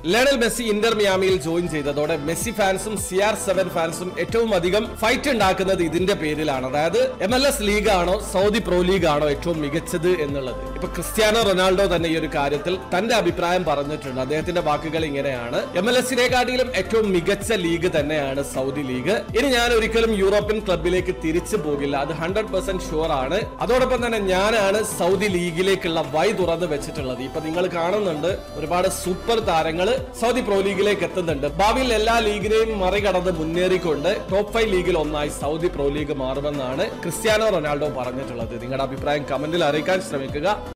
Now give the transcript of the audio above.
Lionel Messi Inter മിയാമിയിൽ join ചെയ്തതോടെ Messi ഫാൻസും സി ആർ സെവൻ ഫാൻസും ഏറ്റവും അധികം ഫൈറ്റ് ഉണ്ടാക്കുന്നത് ഇതിന്റെ പേരിലാണ് അതായത് എം എൽ എസ് ലീഗ് ആണോ സൗദി പ്രോ ലീഗ് ആണോ ഏറ്റവും മികച്ചത് എന്നുള്ളത് ഇപ്പൊ ക്രിസ്ത്യാനോ റൊണാൾഡോ തന്നെ ഈ ഒരു കാര്യത്തിൽ തന്റെ അഭിപ്രായം പറഞ്ഞിട്ടുണ്ട് അദ്ദേഹത്തിന്റെ വാക്കുകൾ ഇങ്ങനെയാണ് എം എൽ എസിനെക്കാട്ടിലും ഏറ്റവും മികച്ച ലീഗ് തന്നെയാണ് സൗദി ലീഗ് ഇനി ഞാൻ ഒരിക്കലും യൂറോപ്യൻ ക്ലബിലേക്ക് തിരിച്ചു പോകില്ല അത് ഹൺഡ്രഡ് പെർസെന്റ് ഷുവർ ആണ് അതോടൊപ്പം തന്നെ ഞാനാണ് സൗദി ലീഗിലേക്കുള്ള വഴി തുറന്നു വെച്ചിട്ടുള്ളത് ഇപ്പൊ നിങ്ങൾ കാണുന്നുണ്ട് ഒരുപാട് സൂപ്പർ താരങ്ങൾ സൗദി പ്രോ ലീഗിലേക്ക് എത്തുന്നുണ്ട് ഭാവിയിൽ എല്ലാ ലീഗിനെയും മറികടന്ന് മുന്നേറിക്കൊണ്ട് ടോപ്പ് ഫൈവ് ലീഗിൽ ഒന്നായി സൗദി പ്രോ ലീഗ് മാറുമെന്നാണ് ക്രിസ്ത്യാനോ റൊണാൾഡോ പറഞ്ഞിട്ടുള്ളത് നിങ്ങളുടെ അഭിപ്രായം കമന്റിൽ അറിയിക്കാൻ ശ്രമിക്കുക